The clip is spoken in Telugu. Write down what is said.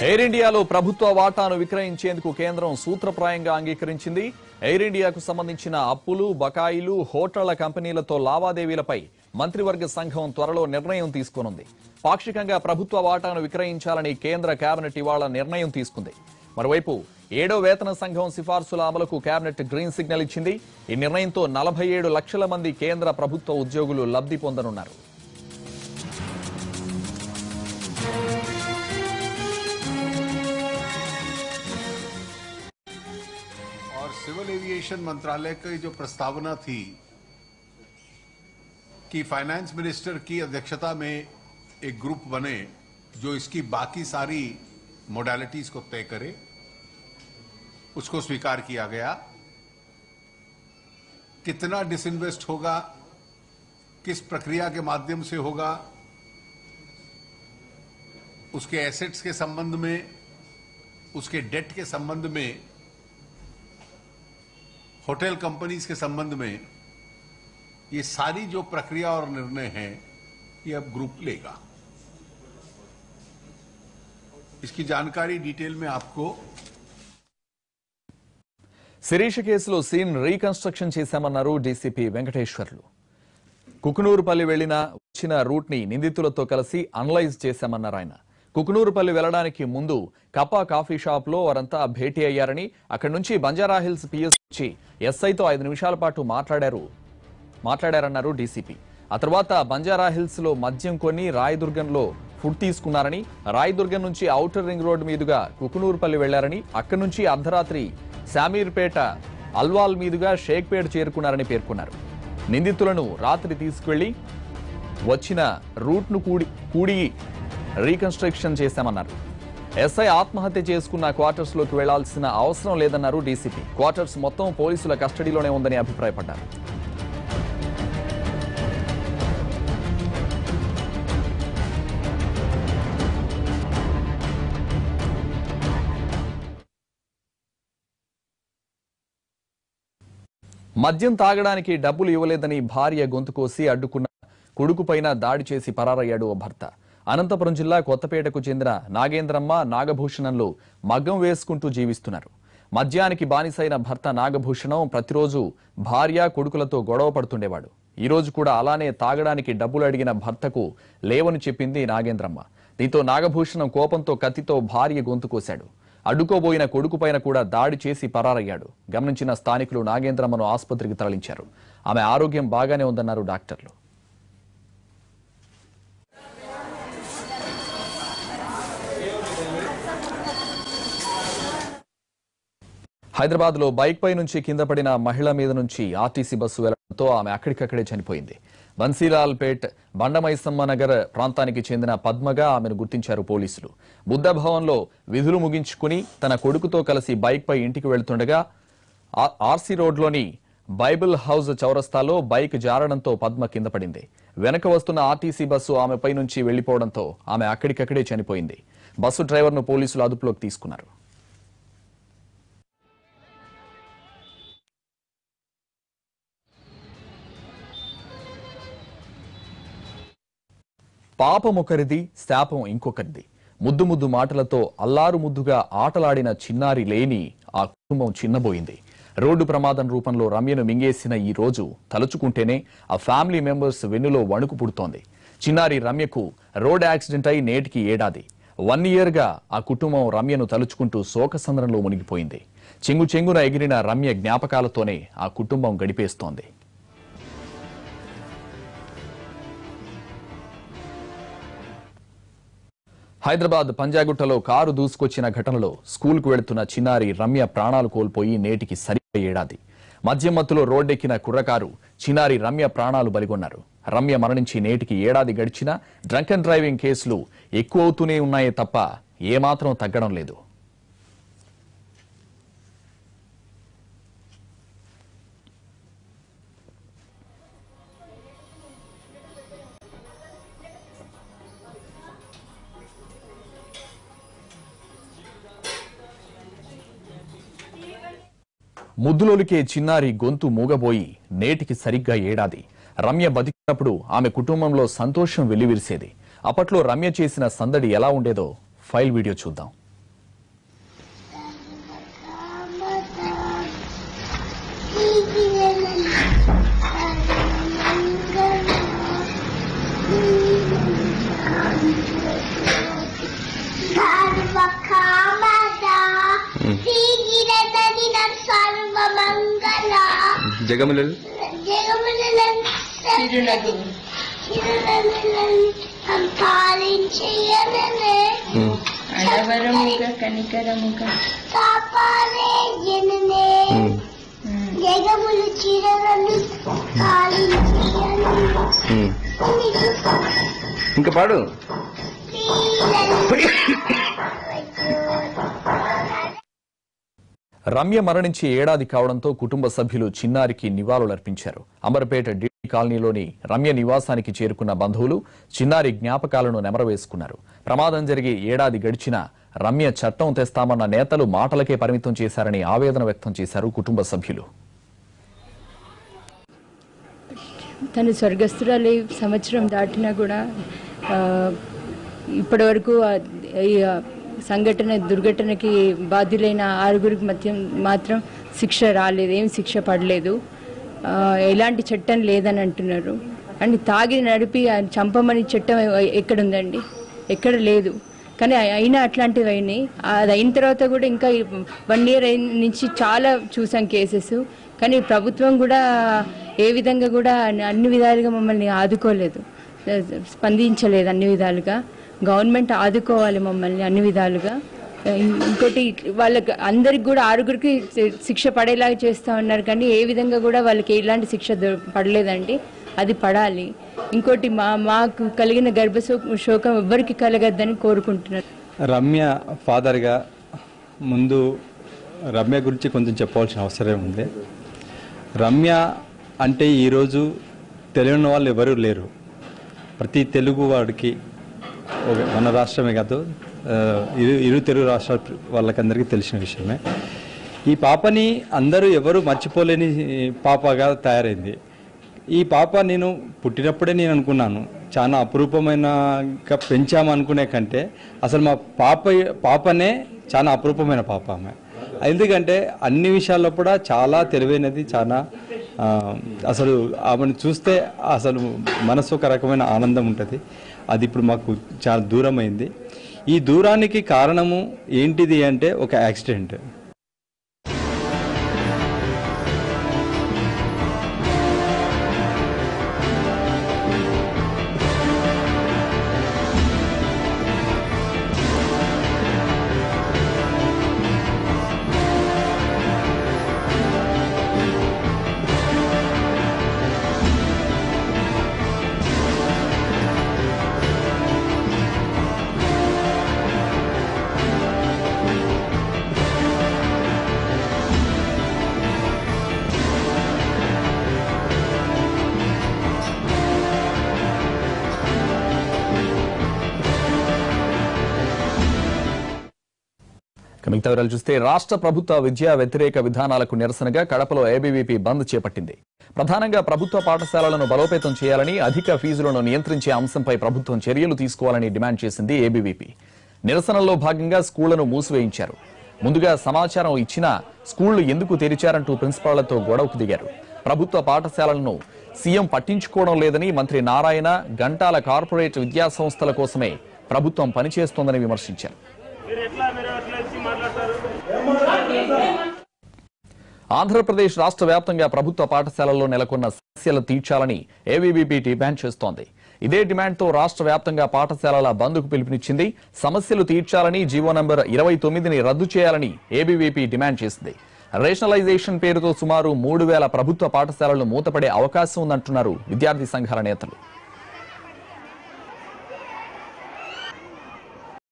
ఎయిర్ ఇండియాలో ప్రభుత్వ వాటాను విక్రయించేందుకు కేంద్రం సూత్రప్రాయంగా అంగీకరించింది ఎయిర్ ఇండియాకు సంబంధించిన అప్పులు బకాయిలు హోటళ్ల కంపెనీలతో లావాదేవీలపై మంత్రివర్గ సంఘం త్వరలో నిర్ణయం తీసుకోనుంది పాక్షికంగా ప్రభుత్వ వాటాను విక్రయించాలని కేంద్ర కేబినెట్ ఇవాళ నిర్ణయం తీసుకుంది మరోవైపు ఏడో వేతన సంఘం సిఫార్సుల అమలుకు కేబినెట్ గ్రీన్ సిగ్నల్ ఇచ్చింది ఈ నిర్ణయంతో నలభై ఏడు లక్షల మంది కేంద్ర ప్రభుత్వ ఉద్యోగులు లబ్ధి పొందనున్నారు और सिविल एविएशन मंत्रालय की जो प्रस्तावना थी कि फाइनेंस मिनिस्टर की अध्यक्षता में एक ग्रुप बने जो इसकी बाकी सारी मोडालिटीज को तय करे उसको स्वीकार किया गया कितना डिसइन्वेस्ट होगा किस प्रक्रिया के माध्यम से होगा उसके एसेट्स के संबंध में उसके डेट के संबंध में होटल कंपनीज के संबंध में ये सारी जो प्रक्रिया और निर्णय हैं ये अब ग्रुप लेगा इसकी जानकारी डिटेल में आपको శిరీష కేసులో సీన్ రీకన్స్ట్రక్షన్ చేశామన్నారు డీసీపీ వెంకటేశ్వర్లు కుకునూరుపల్లి వెళ్లిన వచ్చిన రూట్ ని నిందితులతో కలిసి అనలైజ్ చేశామన్నారు ఆయన కుకునూరుపల్లి వెళ్లడానికి ముందు కపా కాఫీ షాప్ లో వారంతా భేటీ అయ్యారని అక్కడి నుంచి బంజారా హిల్స్ పిఎస్ నుంచి ఎస్ఐతో ఐదు నిమిషాల పాటు మాట్లాడారు మాట్లాడారన్నారు డీసీపీ ఆ తర్వాత బంజారా హిల్స్ లో మద్యం కొని రాయదుర్గంలో ఫుడ్ తీసుకున్నారని రాయదుర్గం నుంచి ఔటర్ రింగ్ రోడ్డు మీదుగా కుకునూరుపల్లి వెళ్లారని అక్కడి నుంచి అర్ధరాత్రి శామీర్పేట అల్వాల్ మీదుగా షేక్పేట చేరుకున్నారని పేర్కొన్నారు నిందితులను రాత్రి తీసుకువెళ్లి వచ్చిన రూట్ను కూడి కూడి రీకన్స్ట్రక్షన్ చేశామన్నారు ఎస్ఐ ఆత్మహత్య చేసుకున్న క్వార్టర్స్ లోకి వెళ్లాల్సిన అవసరం లేదన్నారు డీసీపీ క్వార్టర్స్ మొత్తం పోలీసుల కస్టడీలోనే ఉందని అభిప్రాయపడ్డారు మద్యం తాగడానికి డబ్బులు ఇవ్వలేదని భార్య గొంతు కోసి అడ్డుకున్న కొడుకుపైన దాడి చేసి పరారయ్యాడు ఓ భర్త అనంతపురం జిల్లా కొత్తపేటకు చెందిన నాగేంద్రమ్మ నాగభూషణంలో మగ్గం వేసుకుంటూ జీవిస్తున్నారు మద్యానికి బానిసైన భర్త నాగభూషణం ప్రతిరోజు భార్య కొడుకులతో గొడవ పడుతుండేవాడు ఈ రోజు కూడా అలానే తాగడానికి డబ్బులు అడిగిన భర్తకు లేవని చెప్పింది నాగేంద్రమ్మ దీంతో నాగభూషణం కోపంతో కత్తితో భార్య గొంతు కోశాడు అడ్డుకోబోయిన కొడుకుపైన కూడా దాడి చేసి పరారయ్యాడు గమనించిన స్థానికులు నాగేంద్రమ్మను ఆసుపత్రికి తరలించారు ఆమె ఆరోగ్యం బాగానే ఉందన్నారు డాక్టర్లు హైదరాబాద్ లో బైక్ పై నుంచి కింద పడిన మహిళ మీద నుంచి ఆర్టీసీ బస్సు వెళ్లడంతో ఆమె అక్కడికక్కడే చనిపోయింది బన్సీలాల్ పేట్ బండమైసమ్మ నగర్ ప్రాంతానికి చెందిన పద్మగా ఆమెను గుర్తించారు పోలీసులు బుద్ధ భవన్లో విధులు ముగించుకుని తన కొడుకుతో కలిసి బైక్ పై ఇంటికి వెళ్తుండగా ఆ- ఆర్సీ రోడ్లోని బైబిల్ హౌస్ చౌరస్తాలో బైక్ జారడంతో పద్మ కింద పడింది వెనక వస్తున్న ఆర్టీసీ బస్సు ఆమెపై నుంచి వెళ్లిపోవడంతో ఆమె అక్కడికక్కడే చనిపోయింది బస్సు డ్రైవర్ను పోలీసులు అదుపులోకి తీసుకున్నారు పాపం ఒకరిది శాపం ఇంకొకరిది ముద్దు ముద్దు మాటలతో అల్లారు ముద్దుగా ఆటలాడిన చిన్నారి లేని ఆ కుటుంబం చిన్నబోయింది రోడ్డు ప్రమాదం రూపంలో రమ్యను మింగేసిన ఈ రోజు తలుచుకుంటేనే ఆ ఫ్యామిలీ మెంబర్స్ వెన్నులో వణుకు పుడుతోంది చిన్నారి రమ్యకు రోడ్ యాక్సిడెంట్ అయి నేటికి ఏడాది వన్ ఇయర్ గా ఆ కుటుంబం రమ్యను తలుచుకుంటూ శోకసంద్రంలో మునిగిపోయింది చెంగు చెంగున ఎగిరిన రమ్య జ్ఞాపకాలతోనే ఆ కుటుంబం గడిపేస్తోంది హైదరాబాద్ పంజాగుట్టలో కారు దూసుకొచ్చిన ఘటనలో స్కూల్కు వెళుతున్న చిన్నారి రమ్య ప్రాణాలు కోల్పోయి నేటికి సరిగ్గా ఏడాది మద్యం మత్తులో రోడ్డెక్కిన కుర్రకారు చిన్నారి రమ్య ప్రాణాలు బలిగొన్నారు రమ్య మరణించి నేటికి ఏడాది గడిచినా డ్రంక్ అండ్ డ్రైవింగ్ కేసులు ఎక్కువ అవుతూనే ఉన్నాయే తప్ప ఏమాత్రం తగ్గడం లేదు ముద్దులోలికే చిన్నారి గొంతు మూగబోయి నేటికి సరిగ్గా ఏడాది రమ్య బతికినప్పుడు ఆమె కుటుంబంలో సంతోషం వెల్లివిరిసేది అప్పట్లో రమ్య చేసిన సందడి ఎలా ఉండేదో ఫైల్ వీడియో చూద్దాం జనని సర్వమంగళ జగములు జగములను చిరునగు చిరునవ్వులను పాలించయననే అడవరముగా కనికరముగా కాపాడే జననే జగములు చిరనలు పాలించయను ఇంకా పాడు రమ్య మరణించి ఏడాది కావడంతో కుటుంబ సభ్యులు చిన్నారికి నివాళులర్పించారు అంబర్పేట డిడి కాలనీలోని రమ్య నివాసానికి చేరుకున్న బంధువులు చిన్నారి జ్ఞాపకాలను నెమరవేసుకున్నారు ప్రమాదం జరిగి ఏడాది గడిచినా రమ్య చట్టం తెస్తామన్న నేతలు మాటలకే పరిమితం చేశారని ఆవేదన వ్యక్తం చేశారు కుటుంబ సభ్యులు తను స్వర్గస్థురాలి సంవత్సరం దాటినా కూడా ఆ, ఇప్పటివరకు ఆ, ఈ ఆ, సంఘటన దుర్ఘటనకి బాధ్యులైన ఆరుగురికి మధ్య మాత్రం శిక్ష రాలేదు ఏం శిక్ష పడలేదు ఆ, ఎలాంటి చట్టం లేదని అంటున్నారు అండ్ తాగి నడిపి ఆ చంపమని చట్టం ఎ- ఎక్కడుందండి ఎక్కడ లేదు కానీ అయి- అయినా అట్లాంటివి అయినాయి అది అయిన తర్వాత కూడా ఇంకా వన్ ఇయర్ నుంచి చాలా చూసాం కేసెస్ కానీ ప్రభుత్వం కూడా ఏ విధంగా కూడా అన్ని- అన్ని విధాలుగా మమ్మల్ని ఆదుకోలేదు స్పందించలేదు అన్ని విధాలుగా గవర్నమెంట్ ఆదుకోవాలి మమ్మల్ని అన్ని విధాలుగా ఇం- ఇంకోటి వాళ్ళకి అందరికి కూడా ఆరుగురికి శి- శిక్ష పడేలాగా చేస్తా ఉన్నారు కానీ ఏ విధంగా కూడా వాళ్ళకి ఎలాంటి శిక్ష దొ- పడలేదండి అది పడాలి ఇంకోటి మా మాకు కలిగిన గర్భ శో- శోకం ఎవ్వరికి కలగద్దని కోరుకుంటున్నారు రమ్య ఫాదర్గా ముందు రమ్య గురించి కొంచెం చెప్పవలసిన అవసరం ఉంది రమ్య అంటే ఈరోజు తెలియని వాళ్ళు ఎవరు లేరు ప్రతి తెలుగు వాడికి ఒక- మన రాష్ట్రమే కాదు ఆ, ఇరు ఇరు తెలుగు రాష్ట్రాల వాళ్ళకందరికీ తెలిసిన విషయమే ఈ పాపని అందరూ ఎవరు మర్చిపోలేని పాపగా తయారైంది ఈ పాప నేను పుట్టినప్పుడే నేను అనుకున్నాను చాలా అపురూపమైనగా పెంచామనుకునే కంటే అసలు మా పాప పాపనే చాలా అపురూపమైన పాప ఆమె ఎందుకంటే అన్ని విషయాల్లో కూడా చాలా తెలివైనది చాలా ఆ, అసలు ఆమెను చూస్తే అసలు మనసు ఒక రకమైన ఆనందం ఉంటుంది అది ఇప్పుడు మాకు చాలా దూరం అయింది ఈ దూరానికి కారణము ఏంటిది అంటే ఒక యాక్సిడెంట్ ఇక మిగతా వివరాలు చూస్తే రాష్ట్ర ప్రభుత్వ విద్యా వ్యతిరేక విధానాలకు నిరసనగా కడపలో ఏబీవీపీ బంద్ చేపట్టింది ప్రధానంగా ప్రభుత్వ పాఠశాలలను బలోపేతం చేయాలని అధిక ఫీజులను నియంత్రించే అంశంపై ప్రభుత్వం చర్యలు తీసుకోవాలని డిమాండ్ చేసింది ఏబీవీపీ నిరసనలో భాగంగా స్కూళ్లను మూసివేయించారు ముందుగా సమాచారం ఇచ్చినా స్కూళ్లు ఎందుకు తెరిచారంటూ ప్రిన్సిపాళ్లతో గొడవకు దిగారు ప్రభుత్వ పాఠశాలలను సీఎం పట్టించుకోవడం లేదని మంత్రి నారాయణ గంటాల కార్పొరేట్ విద్యా సంస్థల కోసమే ప్రభుత్వం పనిచేస్తోందని విమర్శించారు ఆంధ్రప్రదేశ్ రాష్ట్ర వ్యాప్తంగా ప్రభుత్వ పాఠశాలల్లో నెలకొన్న సమస్యలు తీర్చాలని ఏబీవీపీ డిమాండ్ చేస్తోంది ఇదే డిమాండ్తో రాష్ట్ర వ్యాప్తంగా పాఠశాలల బంద్కు పిలుపునిచ్చింది సమస్యలు తీర్చాలని జీవో నంబర్ ఇరవై తొమ్మిదిని రద్దు చేయాలని ఏబీవీపీ డిమాండ్ చేసింది రేషనలైజేషన్ పేరుతో సుమారు మూడు వేల ప్రభుత్వ పాఠశాలలు మూతపడే అవకాశం ఉందంటున్నారు విద్యార్థి సంఘాల నేతలు